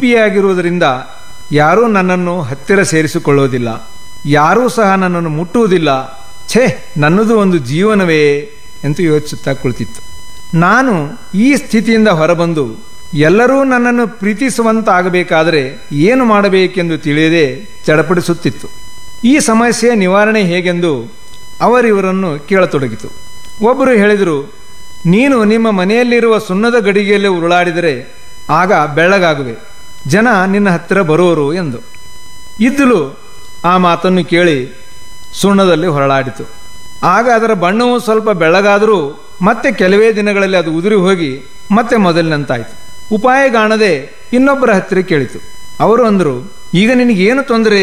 ಉಡುಪಿಯಾಗಿರುವುದರಿಂದ ಯಾರೂ ನನ್ನನ್ನು ಹತ್ತಿರ ಸೇರಿಸಿಕೊಳ್ಳುವುದಿಲ್ಲ ಯಾರೂ ಸಹ ನನ್ನನ್ನು ಮುಟ್ಟುವುದಿಲ್ಲ ಛೇ ನನ್ನದು ಒಂದು ಜೀವನವೇ ಎಂದು ಯೋಚಿಸುತ್ತಾ ಕುಳಿತಿತ್ತು ನಾನು ಈ ಸ್ಥಿತಿಯಿಂದ ಹೊರಬಂದು ಎಲ್ಲರೂ ನನ್ನನ್ನು ಪ್ರೀತಿಸುವಂತಾಗಬೇಕಾದರೆ ಏನು ಮಾಡಬೇಕೆಂದು ತಿಳಿಯದೆ ಚಡಪಡಿಸುತ್ತಿತ್ತು ಈ ಸಮಸ್ಯೆಯ ನಿವಾರಣೆ ಹೇಗೆಂದು ಅವರಿವರನ್ನು ಕೇಳತೊಡಗಿತು ಒಬ್ಬರು ಹೇಳಿದರು ನೀನು ನಿಮ್ಮ ಮನೆಯಲ್ಲಿರುವ ಸುಣ್ಣದ ಗಡಿಗೆಯಲ್ಲಿ ಉರುಳಾಡಿದರೆ ಆಗ ಬೆಳ್ಳಗಾಗುವೆ ಜನ ನಿನ್ನ ಹತ್ತಿರ ಬರುವರು ಎಂದು ಇದ್ದಲು ಆ ಮಾತನ್ನು ಕೇಳಿ ಸುಣ್ಣದಲ್ಲಿ ಹೊರಳಾಡಿತು ಆಗ ಅದರ ಬಣ್ಣವು ಸ್ವಲ್ಪ ಬೆಳ್ಳಗಾದರೂ ಮತ್ತೆ ಕೆಲವೇ ದಿನಗಳಲ್ಲಿ ಅದು ಉದುರಿ ಹೋಗಿ ಮತ್ತೆ ಮೊದಲಿನಂತಾಯಿತು ಉಪಾಯ ಕಾಣದೆ ಇನ್ನೊಬ್ಬರ ಹತ್ತಿರ ಕೇಳಿತು ಅವರು ಅಂದರು ಈಗ ನಿನಗೇನು ತೊಂದರೆ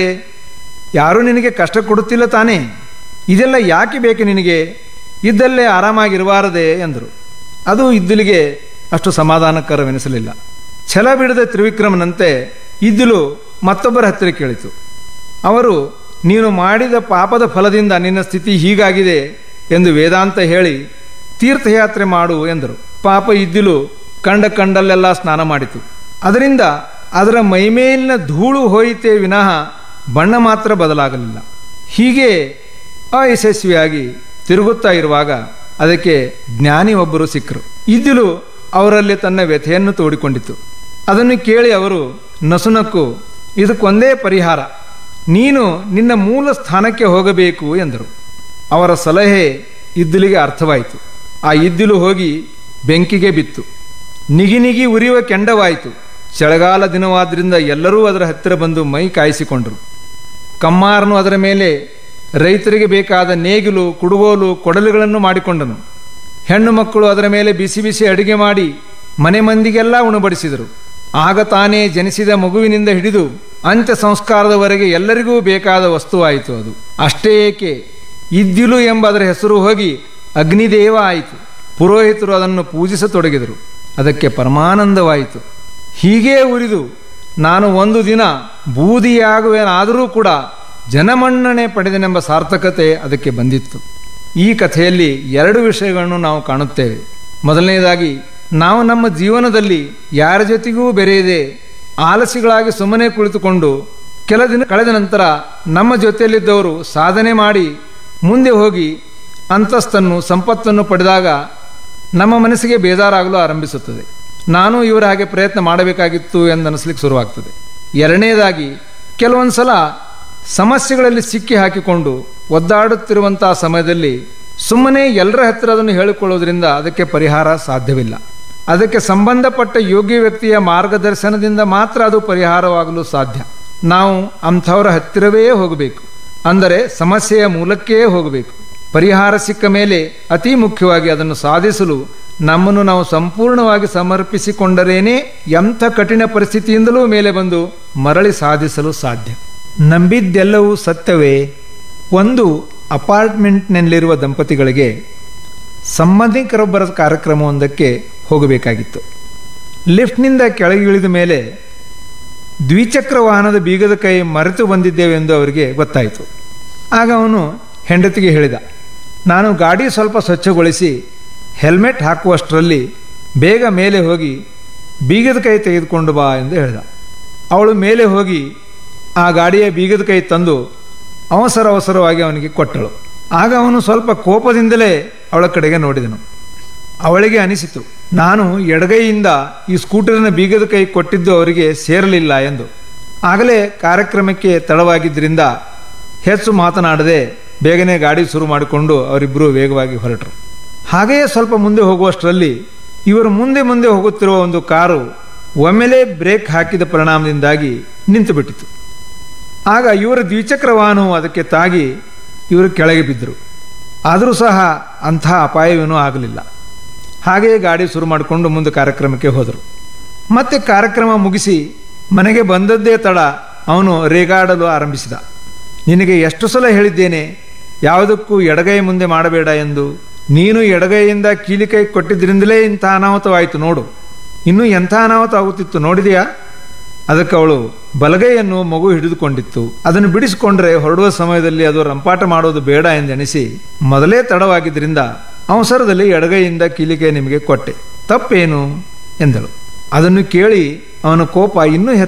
ಯಾರೂ ನಿನಗೆ ಕಷ್ಟ ಕೊಡುತ್ತಿಲ್ಲ ತಾನೇ ಇದೆಲ್ಲ ಯಾಕೆ ಬೇಕು ನಿನಗೆ ಇದ್ದಲ್ಲೇ ಆರಾಮಾಗಿರಬಾರದೆ ಎಂದರು ಅದು ಇದ್ದಲಿಗೆ ಅಷ್ಟು ಸಮಾಧಾನಕರವೆನಿಸಲಿಲ್ಲ ಛಲ ಬಿಡದ ತ್ರಿವಿಕ್ರಮನಂತೆ ಇದ್ದಲು ಮತ್ತೊಬ್ಬರ ಹತ್ತಿರ ಕೇಳಿತು ಅವರು ನೀನು ಮಾಡಿದ ಪಾಪದ ಫಲದಿಂದ ನಿನ್ನ ಸ್ಥಿತಿ ಹೀಗಾಗಿದೆ ಎಂದು ವೇದಾಂತ ಹೇಳಿ ತೀರ್ಥಯಾತ್ರೆ ಮಾಡು ಎಂದರು ಪಾಪ ಇದ್ದಿಲು ಕಂಡ ಕಂಡಲ್ಲೆಲ್ಲ ಸ್ನಾನ ಮಾಡಿತು ಅದರಿಂದ ಅದರ ಮೈಮೇಲಿನ ಧೂಳು ಹೋಯಿತೇ ವಿನಃ ಬಣ್ಣ ಮಾತ್ರ ಬದಲಾಗಲಿಲ್ಲ ಹೀಗೆ ಅಯಶಸ್ವಿಯಾಗಿ ತಿರುಗುತ್ತಾ ಇರುವಾಗ ಅದಕ್ಕೆ ಜ್ಞಾನಿ ಒಬ್ಬರು ಸಿಕ್ಕರು ಇದ್ದಿಲು ಅವರಲ್ಲಿ ತನ್ನ ವ್ಯಥೆಯನ್ನು ತೋಡಿಕೊಂಡಿತು ಅದನ್ನು ಕೇಳಿ ಅವರು ನಸುನಕ್ಕು ಇದಕ್ಕೊಂದೇ ಪರಿಹಾರ ನೀನು ನಿನ್ನ ಮೂಲ ಸ್ಥಾನಕ್ಕೆ ಹೋಗಬೇಕು ಎಂದರು ಅವರ ಸಲಹೆ ಇದ್ದಿಲಿಗೆ ಅರ್ಥವಾಯಿತು ಆ ಇದ್ದಿಲು ಹೋಗಿ ಬೆಂಕಿಗೆ ಬಿತ್ತು ನಿಗಿ ನಿಗಿ ಉರಿಯುವ ಕೆಂಡವಾಯಿತು ಚಳಿಗಾಲ ದಿನವಾದ್ರಿಂದ ಎಲ್ಲರೂ ಅದರ ಹತ್ತಿರ ಬಂದು ಮೈ ಕಾಯಿಸಿಕೊಂಡರು ಕಮ್ಮಾರನು ಅದರ ಮೇಲೆ ರೈತರಿಗೆ ಬೇಕಾದ ನೇಗಿಲು ಕುಡುಗೋಲು ಕೊಡಲುಗಳನ್ನು ಮಾಡಿಕೊಂಡನು ಹೆಣ್ಣು ಮಕ್ಕಳು ಅದರ ಮೇಲೆ ಬಿಸಿ ಬಿಸಿ ಅಡುಗೆ ಮಾಡಿ ಮನೆ ಮಂದಿಗೆಲ್ಲ ಉಣಬಡಿಸಿದರು ಆಗ ತಾನೇ ಜನಿಸಿದ ಮಗುವಿನಿಂದ ಹಿಡಿದು ಅಂತ್ಯ ಸಂಸ್ಕಾರದವರೆಗೆ ಎಲ್ಲರಿಗೂ ಬೇಕಾದ ವಸ್ತುವಾಯಿತು ಅದು ಅಷ್ಟೇ ಏಕೆ ಇದ್ದಿಲು ಎಂಬ ಅದರ ಹೆಸರು ಹೋಗಿ ಅಗ್ನಿದೇವ ಆಯಿತು ಪುರೋಹಿತರು ಅದನ್ನು ಪೂಜಿಸತೊಡಗಿದರು ಅದಕ್ಕೆ ಪರಮಾನಂದವಾಯಿತು ಹೀಗೇ ಉರಿದು ನಾನು ಒಂದು ದಿನ ಬೂದಿಯಾಗುವೆನಾದರೂ ಕೂಡ ಜನಮನ್ನಣೆ ಪಡೆದನೆಂಬ ಸಾರ್ಥಕತೆ ಅದಕ್ಕೆ ಬಂದಿತ್ತು ಈ ಕಥೆಯಲ್ಲಿ ಎರಡು ವಿಷಯಗಳನ್ನು ನಾವು ಕಾಣುತ್ತೇವೆ ಮೊದಲನೆಯದಾಗಿ ನಾವು ನಮ್ಮ ಜೀವನದಲ್ಲಿ ಯಾರ ಜೊತೆಗೂ ಬೆರೆಯದೆ ಆಲಸಿಗಳಾಗಿ ಸುಮ್ಮನೆ ಕುಳಿತುಕೊಂಡು ಕೆಲ ದಿನ ಕಳೆದ ನಂತರ ನಮ್ಮ ಜೊತೆಯಲ್ಲಿದ್ದವರು ಸಾಧನೆ ಮಾಡಿ ಮುಂದೆ ಹೋಗಿ ಅಂತಸ್ತನ್ನು ಸಂಪತ್ತನ್ನು ಪಡೆದಾಗ ನಮ್ಮ ಮನಸ್ಸಿಗೆ ಬೇಜಾರಾಗಲು ಆರಂಭಿಸುತ್ತದೆ ನಾನು ಇವರ ಹಾಗೆ ಪ್ರಯತ್ನ ಮಾಡಬೇಕಾಗಿತ್ತು ಎಂದನಿಸ್ಲಿಕ್ಕೆ ಶುರುವಾಗ್ತದೆ ಎರಡನೇದಾಗಿ ಕೆಲವೊಂದು ಸಲ ಸಮಸ್ಯೆಗಳಲ್ಲಿ ಸಿಕ್ಕಿ ಹಾಕಿಕೊಂಡು ಒದ್ದಾಡುತ್ತಿರುವಂತಹ ಸಮಯದಲ್ಲಿ ಸುಮ್ಮನೆ ಎಲ್ಲರ ಹತ್ತಿರ ಅದನ್ನು ಹೇಳಿಕೊಳ್ಳೋದ್ರಿಂದ ಅದಕ್ಕೆ ಪರಿಹಾರ ಸಾಧ್ಯವಿಲ್ಲ ಅದಕ್ಕೆ ಸಂಬಂಧಪಟ್ಟ ಯೋಗ್ಯ ವ್ಯಕ್ತಿಯ ಮಾರ್ಗದರ್ಶನದಿಂದ ಮಾತ್ರ ಅದು ಪರಿಹಾರವಾಗಲು ಸಾಧ್ಯ ನಾವು ಅಂಥವರ ಹತ್ತಿರವೇ ಹೋಗಬೇಕು ಅಂದರೆ ಸಮಸ್ಯೆಯ ಮೂಲಕ್ಕೇ ಹೋಗಬೇಕು ಪರಿಹಾರ ಸಿಕ್ಕ ಮೇಲೆ ಅತಿ ಮುಖ್ಯವಾಗಿ ಅದನ್ನು ಸಾಧಿಸಲು ನಮ್ಮನ್ನು ನಾವು ಸಂಪೂರ್ಣವಾಗಿ ಸಮರ್ಪಿಸಿಕೊಂಡರೇನೇ ಎಂಥ ಕಠಿಣ ಪರಿಸ್ಥಿತಿಯಿಂದಲೂ ಮೇಲೆ ಬಂದು ಮರಳಿ ಸಾಧಿಸಲು ಸಾಧ್ಯ ನಂಬಿದ್ದೆಲ್ಲವೂ ಸತ್ಯವೇ ಒಂದು ಅಪಾರ್ಟ್ಮೆಂಟ್ನಲ್ಲಿರುವ ದಂಪತಿಗಳಿಗೆ ಸಂಬಂಧಿಕರೊಬ್ಬರ ಕಾರ್ಯಕ್ರಮವೊಂದಕ್ಕೆ ಹೋಗಬೇಕಾಗಿತ್ತು ಲಿಫ್ಟ್ನಿಂದ ಕೆಳಗಿಳಿದ ಮೇಲೆ ದ್ವಿಚಕ್ರ ವಾಹನದ ಬೀಗದ ಕೈ ಮರೆತು ಬಂದಿದ್ದೇವೆಂದು ಅವರಿಗೆ ಗೊತ್ತಾಯಿತು ಆಗ ಅವನು ಹೆಂಡತಿಗೆ ಹೇಳಿದ ನಾನು ಗಾಡಿ ಸ್ವಲ್ಪ ಸ್ವಚ್ಛಗೊಳಿಸಿ ಹೆಲ್ಮೆಟ್ ಹಾಕುವಷ್ಟರಲ್ಲಿ ಬೇಗ ಮೇಲೆ ಹೋಗಿ ಬೀಗದ ಕೈ ತೆಗೆದುಕೊಂಡು ಬಾ ಎಂದು ಹೇಳಿದ ಅವಳು ಮೇಲೆ ಹೋಗಿ ಆ ಗಾಡಿಯ ಬೀಗದ ಕೈ ತಂದು ಅವಸರ ಅವಸರವಾಗಿ ಅವನಿಗೆ ಕೊಟ್ಟಳು ಆಗ ಅವನು ಸ್ವಲ್ಪ ಕೋಪದಿಂದಲೇ ಅವಳ ಕಡೆಗೆ ನೋಡಿದನು ಅವಳಿಗೆ ಅನಿಸಿತು ನಾನು ಎಡಗೈಯಿಂದ ಈ ಸ್ಕೂಟರಿನ ಬೀಗದ ಕೈ ಕೊಟ್ಟಿದ್ದು ಅವರಿಗೆ ಸೇರಲಿಲ್ಲ ಎಂದು ಆಗಲೇ ಕಾರ್ಯಕ್ರಮಕ್ಕೆ ತಡವಾಗಿದ್ದರಿಂದ ಹೆಚ್ಚು ಮಾತನಾಡದೆ ಬೇಗನೆ ಗಾಡಿ ಶುರು ಮಾಡಿಕೊಂಡು ಅವರಿಬ್ಬರು ವೇಗವಾಗಿ ಹೊರಟರು ಹಾಗೆಯೇ ಸ್ವಲ್ಪ ಮುಂದೆ ಹೋಗುವಷ್ಟರಲ್ಲಿ ಇವರು ಮುಂದೆ ಮುಂದೆ ಹೋಗುತ್ತಿರುವ ಒಂದು ಕಾರು ಒಮ್ಮೆಲೇ ಬ್ರೇಕ್ ಹಾಕಿದ ಪರಿಣಾಮದಿಂದಾಗಿ ನಿಂತು ಬಿಟ್ಟಿತು ಆಗ ಇವರ ದ್ವಿಚಕ್ರ ವಾಹನವು ಅದಕ್ಕೆ ತಾಗಿ ಇವರು ಕೆಳಗೆ ಬಿದ್ದರು ಆದರೂ ಸಹ ಅಂಥ ಅಪಾಯವೇನೂ ಆಗಲಿಲ್ಲ ಹಾಗೆಯೇ ಗಾಡಿ ಶುರು ಮಾಡಿಕೊಂಡು ಮುಂದೆ ಕಾರ್ಯಕ್ರಮಕ್ಕೆ ಹೋದರು ಮತ್ತೆ ಕಾರ್ಯಕ್ರಮ ಮುಗಿಸಿ ಮನೆಗೆ ಬಂದದ್ದೇ ತಡ ಅವನು ರೇಗಾಡಲು ಆರಂಭಿಸಿದ ನಿನಗೆ ಎಷ್ಟು ಸಲ ಹೇಳಿದ್ದೇನೆ ಯಾವುದಕ್ಕೂ ಎಡಗೈ ಮುಂದೆ ಮಾಡಬೇಡ ಎಂದು ನೀನು ಎಡಗೈಯಿಂದ ಕೀಲಿಕೈ ಕೊಟ್ಟಿದ್ದರಿಂದಲೇ ಇಂಥ ಅನಾಹುತವಾಯಿತು ನೋಡು ಇನ್ನೂ ಎಂಥ ಅನಾಹುತ ಆಗುತ್ತಿತ್ತು ನೋಡಿದೆಯಾ ಅದಕ್ಕೆ ಅವಳು ಬಲಗೈಯನ್ನು ಮಗು ಹಿಡಿದುಕೊಂಡಿತ್ತು ಅದನ್ನು ಬಿಡಿಸಿಕೊಂಡ್ರೆ ಹೊರಡುವ ಸಮಯದಲ್ಲಿ ಅದು ರಂಪಾಟ ಮಾಡೋದು ಬೇಡ ಎಂದೆಣಿಸಿ ಮೊದಲೇ ತಡವಾಗಿದ್ದರಿಂದ ಅವಸರದಲ್ಲಿ ಎಡಗೈಯಿಂದ ಕೀಲಿಕೆ ನಿಮಗೆ ಕೊಟ್ಟೆ ತಪ್ಪೇನು ಎಂದಳು ಅದನ್ನು ಕೇಳಿ ಅವನ ಕೋಪ ಇನ್ನೂ